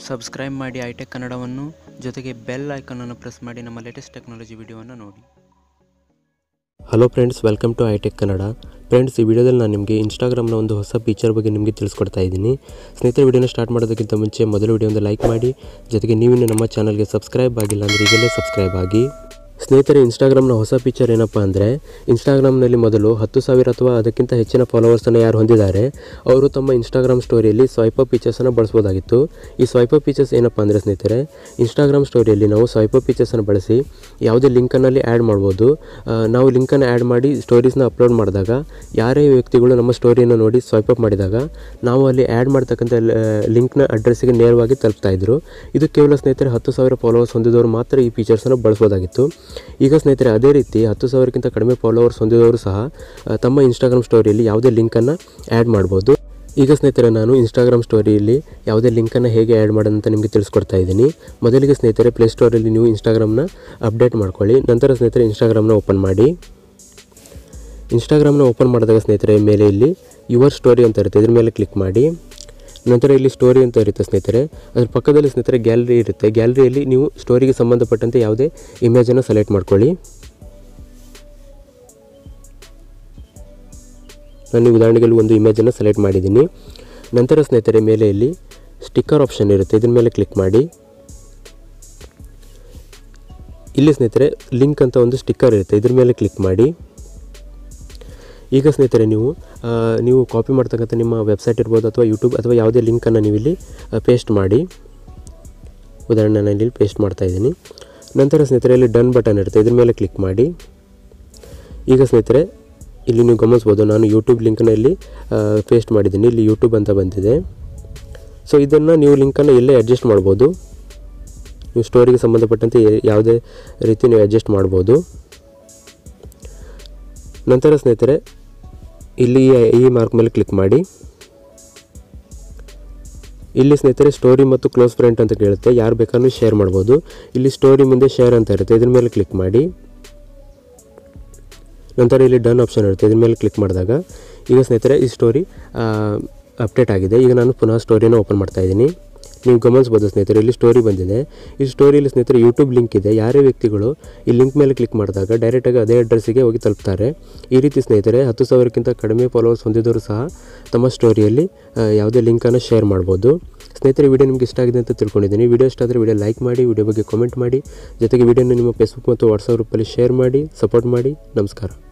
subscribe ಮಾಡಿ hi-tech ಕನ್ನಡವನ್ನು ಜೊತೆಗೆ ಬೆಲ್ ಐಕನನ್ನು ಪ್ರೆಸ್ ಮಾಡಿ ನಮ್ಮ ಲೇಟೆಸ್ಟ್ ಟೆಕ್ನಾಲಜಿ ವಿಡಿಯೋವನ್ನು ನೋಡಿ hello friends welcome to iTech Kannada friends ಈ ವಿಡಿಯೋದಲ್ಲಿ ನಾನು ನಿಮಗೆ ಇನ್ಸ್ಟಾಗ್ರಾಮ್ನ ಒಂದು ಹೊಸ ಫೀಚರ್ ಬಗ್ಗೆ ನಿಮಗೆ ತಿಳಿಸ್ಕೊಡ್ತಾ ಇದ್ದೀನಿ ಸ್ನೇಹಿತರೆ ವಿಡಿಯೋನ ಸ್ಟಾರ್ಟ್ ಮಾಡೋದಕ್ಕಿಂತ ಮುಂಚೆ ಮೊದಲು ವಿಡಿಯೋ ಒಂದು ಲೈಕ್ ಮಾಡಿ ಜೊತೆಗೆ ನೀವಿನ್ನು ನಮ್ಮ ಚಾನಲ್ಗೆ ಸಬ್ಸ್ಕ್ರೈಬ್ ಆಗಿಲ್ಲ ಅಂದರೆ ಈಗಲೇ ಸಬ್ಸ್ಕ್ರೈಬ್ ಆಗಿ ಸ್ನೇಹಿತರೆ ಇನ್ಸ್ಟಾಗ್ರಾಮ್ನ ಹೊಸ ಫೀಚರ್ ಏನಪ್ಪ ಅಂದರೆ ಇನ್ಸ್ಟಾಗ್ರಾಮ್ನಲ್ಲಿ ಮೊದಲು ಹತ್ತು ಸಾವಿರ ಅಥವಾ ಅದಕ್ಕಿಂತ ಹೆಚ್ಚಿನ ಫಾಲೋವರ್ಸನ್ನು ಯಾರು ಹೊಂದಿದ್ದಾರೆ ಅವರು ತಮ್ಮ ಇನ್ಸ್ಟಾಗ್ರಾಮ್ ಸ್ಟೋರಿಯಲ್ಲಿ ಸ್ವೈಪ್ ಅಪ್ ಫೀಚರ್ಸನ್ನು ಬಳಸ್ಬೋದಾಗಿತ್ತು ಈ ಸ್ವೈಪ್ ಅಪ್ ಫೀಚರ್ಸ್ ಏನಪ್ಪ ಅಂದರೆ ಸ್ನೇಹಿತರೆ ಇನ್ಸ್ಟಾಗ್ರಾಮ್ ಸ್ಟೋರಿಯಲ್ಲಿ ನಾವು ಸ್ವೈಪ್ ಅಪ್ ಫೀಚರ್ಸನ್ನು ಬಳಸಿ ಯಾವುದೇ ಲಿಂಕನ್ನಲ್ಲಿ ಆ್ಯಡ್ ಮಾಡ್ಬೋದು ಆ, ನಾವು ಲಿಂಕನ್ನು ಆ್ಯಡ್ ಮಾಡಿ ಸ್ಟೋರೀಸ್ನ ಅಪ್ಲೋಡ್ ಮಾಡಿದಾಗ ಯಾರೇ ವ್ಯಕ್ತಿಗಳು ನಮ್ಮ ಸ್ಟೋರಿಯನ್ನು ನೋಡಿ ಸ್ವೈಪ್ ಅಪ್ ಮಾಡಿದಾಗ ನಾವು ಅಲ್ಲಿ ಆ್ಯಡ್ ಮಾಡ್ತಕ್ಕಂಥ ಲಿಂಕ್ನ ಅಡ್ರೆಸ್ಸಿಗೆ ನೇರವಾಗಿ ತಲುಪ್ತಾ ಇದ್ರು ಇದು ಕೇವಲ ಸ್ನೇಹಿತರೆ ಹತ್ತು ಸಾವಿರ ಫಾಲೋವರ್ಸ್ ಹೊಂದಿದವರು ಮಾತ್ರ ಈ ಫೀಚರ್ಸನ್ನು ಬಳಸ್ಬೋದಾಗಿತ್ತು ಈಗ ಸ್ನೇಹಿತರೆ ಅದೇ ರೀತಿ ಹತ್ತು ಸಾವಿರಕ್ಕಿಂತ ಕಡಿಮೆ ಫಾಲೋವರ್ಸ್ ಹೊಂದಿದವರು ಸಹ ಆ, ತಮ್ಮ ಇನ್ಸ್ಟಾಗ್ರಾಮ್ ಸ್ಟೋರಿಯಲ್ಲಿ ಯಾವುದೇ ಲಿಂಕನ್ನು ಆ್ಯಡ್ ಮಾಡ್ಬೋದು ಈಗ ಸ್ನೇಹಿತರೆ ನಾನು ಇನ್ಸ್ಟಾಗ್ರಾಮ್ ಸ್ಟೋರಿಯಲ್ಲಿ ಯಾವುದೇ ಲಿಂಕನ್ನು ಹೇಗೆ ಆ್ಯಡ್ ಮಾಡೋದಂತ ನಿಮಗೆ ತಿಳಿಸ್ಕೊಡ್ತಾ ಇದ್ದೀನಿ ಮೊದಲಿಗೆ ಸ್ನೇಹಿತರೆ ಪ್ಲೇಸ್ಟೋರಲ್ಲಿ ನೀವು ಇನ್ಸ್ಟಾಗ್ರಾಮ್ನ ಅಪ್ಡೇಟ್ ಮಾಡ್ಕೊಳ್ಳಿ ನಂತರ ಸ್ನೇಹಿತರೆ ಇನ್ಸ್ಟಾಗ್ರಾಮ್ನ ಓಪನ್ ಮಾಡಿ ಇನ್ಸ್ಟಾಗ್ರಾಮ್ನ ಓಪನ್ ಮಾಡಿದಾಗ ಸ್ನೇಹಿತರೆ ಮೇಲೆ ಇಲ್ಲಿ ಯುವರ್ ಸ್ಟೋರಿ ಅಂತ ಇರುತ್ತೆ ಇದ್ರ ಮೇಲೆ ಕ್ಲಿಕ್ ಮಾಡಿ ನಂತರ ಇಲ್ಲಿ ಸ್ಟೋರಿ ಅಂತ ಇರುತ್ತೆ ಸ್ನೇಹಿತರೆ ಅದ್ರ ಪಕ್ಕದಲ್ಲಿ ಸ್ನೇಹಿತರೆ ಗ್ಯಾಲರಿ ಇರುತ್ತೆ ಗ್ಯಾಲರಿಯಲ್ಲಿ ನೀವು ಸ್ಟೋರಿಗೆ ಸಂಬಂಧಪಟ್ಟಂತೆ ಯಾವುದೇ ಇಮೇಜನ್ನು ಸೆಲೆಕ್ಟ್ ಮಾಡ್ಕೊಳ್ಳಿ ನಾನು ಉದಾಹರಣೆಗೆ ಇಲ್ಲಿ ಒಂದು ಇಮೇಜನ್ನು ಸೆಲೆಕ್ಟ್ ಮಾಡಿದ್ದೀನಿ ನಂತರ ಸ್ನೇಹಿತರೆ ಮೇಲೆ ಇಲ್ಲಿ ಸ್ಟಿಕ್ಕರ್ ಆಪ್ಷನ್ ಇರುತ್ತೆ ಇದ್ರ ಮೇಲೆ ಕ್ಲಿಕ್ ಮಾಡಿ ಇಲ್ಲಿ ಸ್ನೇಹಿತರೆ ಲಿಂಕ್ ಅಂತ ಒಂದು ಸ್ಟಿಕ್ಕರ್ ಇರುತ್ತೆ ಇದ್ರ ಮೇಲೆ ಕ್ಲಿಕ್ ಮಾಡಿ ಈಗ ಸ್ನೇಹಿತರೆ ನೀವು ಆ, ನೀವು ಕಾಪಿ ಮಾಡ್ತಕ್ಕಂಥ ನಿಮ್ಮ ವೆಬ್ಸೈಟ್ ಇರ್ಬೋದು ಅಥವಾ ಯೂಟ್ಯೂಬ್ ಅಥವಾ ಯಾವುದೇ ಲಿಂಕನ್ನು ನೀವು ಇಲ್ಲಿ ಪೇಸ್ಟ್ ಮಾಡಿ ಉದಾಹರಣೆ ನಾನು ಇಲ್ಲಿ ಪೇಸ್ಟ್ ಮಾಡ್ತಾ ಇದ್ದೀನಿ ನಂತರ ಸ್ನೇಹಿತರೆ ಇಲ್ಲಿ ಡನ್ ಬಟನ್ ಇರುತ್ತೆ ಇದ್ರ ಮೇಲೆ ಕ್ಲಿಕ್ ಮಾಡಿ ಈಗ ಸ್ನೇಹಿತರೆ ಇಲ್ಲಿ ನೀವು ಗಮನಿಸ್ಬೋದು ನಾನು ಯೂಟ್ಯೂಬ್ ಲಿಂಕನ್ನ ಇಲ್ಲಿ ಪೇಸ್ಟ್ ಮಾಡಿದ್ದೀನಿ ಇಲ್ಲಿ ಯೂಟ್ಯೂಬ್ ಅಂತ ಬಂದಿದೆ ಸೊ ಇದನ್ನು ನೀವು ಲಿಂಕನ್ನು ಇಲ್ಲೇ ಅಡ್ಜಸ್ಟ್ ಮಾಡ್ಬೋದು ನೀವು ಸ್ಟೋರಿಗೆ ಸಂಬಂಧಪಟ್ಟಂತೆ ಯಾ- ಯಾವುದೇ ರೀತಿ ನೀವು ಅಡ್ಜಸ್ಟ್ ಮಾಡ್ಬೋದು ನಂತರ ಸ್ನೇಹಿತರೆ ಇಲ್ಲಿ ಈ- ಈ ಮಾರ್ಕ್ ಮೇಲೆ ಕ್ಲಿಕ್ ಮಾಡಿ ಇಲ್ಲಿ ಸ್ನೇಹಿತರೆ ಸ್ಟೋರಿ ಮತ್ತು ಕ್ಲೋಸ್ ಫ್ರೆಂಡ್ ಅಂತ ಕೇಳುತ್ತೆ ಯಾರು ಬೇಕಾದ್ರೂ ಶೇರ್ ಮಾಡ್ಬೋದು ಇಲ್ಲಿ ಸ್ಟೋರಿ ಮುಂದೆ ಶೇರ್ ಅಂತ ಇರುತ್ತೆ ಇದ್ರ ಮೇಲೆ ಕ್ಲಿಕ್ ಮಾಡಿ ನಂತರ ಇಲ್ಲಿ ಡನ್ ಆಪ್ಷನ್ ಇರುತ್ತೆ ಇದ್ರ ಮೇಲೆ ಕ್ಲಿಕ್ ಮಾಡಿದಾಗ ಈಗ ಸ್ನೇಹಿತರೆ ಈ ಸ್ಟೋರಿ ಅಪ್ಡೇಟ್ ಆಗಿದೆ ಈಗ ನಾನು ಪುನಃ ಸ್ಟೋರಿನ ಓಪನ್ ಮಾಡ್ತಾ ಇದ್ದೀನಿ ನೀವು ಗಮನಿಸ್ಬೋದು ಸ್ನೇಹಿತರೆ ಇಲ್ಲಿ ಸ್ಟೋರಿ ಬಂದಿದೆ ಈ ಸ್ಟೋರಿಯಲ್ಲಿ ಸ್ನೇಹಿತರೆ ಯೂಟ್ಯೂಬ್ ಲಿಂಕ್ ಇದೆ ಯಾರೇ ವ್ಯಕ್ತಿಗಳು ಈ ಲಿಂಕ್ ಮೇಲೆ ಕ್ಲಿಕ್ ಮಾಡಿದಾಗ ಡೈರೆಕ್ಟಾಗಿ ಅದೇ ಅಡ್ರೆಸ್ಸಿಗೆ ಹೋಗಿ ತಲುಪ್ತಾರೆ ಈ ರೀತಿ ಸ್ನೇಹಿತರೆ ಹತ್ತು ಸಾವಿರಕ್ಕಿಂತ ಕಡಿಮೆ ಫಾಲೋವರ್ಸ್ ಹೊಂದಿದವರು ಸಹ ತಮ್ಮ ಸ್ಟೋರಿಯಲ್ಲಿ ಆ, ಯಾವುದೇ ಲಿಂಕನ್ನು ಶೇರ್ ಮಾಡ್ಬೋದು ಸ್ನೇಹಿತರೆ ವಿಡಿಯೋ ನಿಮ್ಗೆ ಇಷ್ಟ ಆಗಿದೆ ಅಂತ ತಿಳ್ಕೊಂಡಿದ್ದೀನಿ ವಿಡಿಯೋ ಇಷ್ಟ ಆದರೆ ವಿಡಿಯೋ ಲೈಕ್ ಮಾಡಿ ವಿಡಿಯೋ ಬಗ್ಗೆ ಕಾಮೆಂಟ್ ಮಾಡಿ ಜೊತೆಗೆ ವಿಡಿಯೋನ ನಿಮ್ಮ ಫೇಸ್ಬುಕ್ ಮತ್ತು ವಾಟ್ಸಪ್ ಗ್ರೂಪಲ್ಲಿ ಶೇರ್ ಮಾಡಿ ಸಪೋರ್ಟ್ ಮಾಡಿ ನಮಸ್ಕಾರ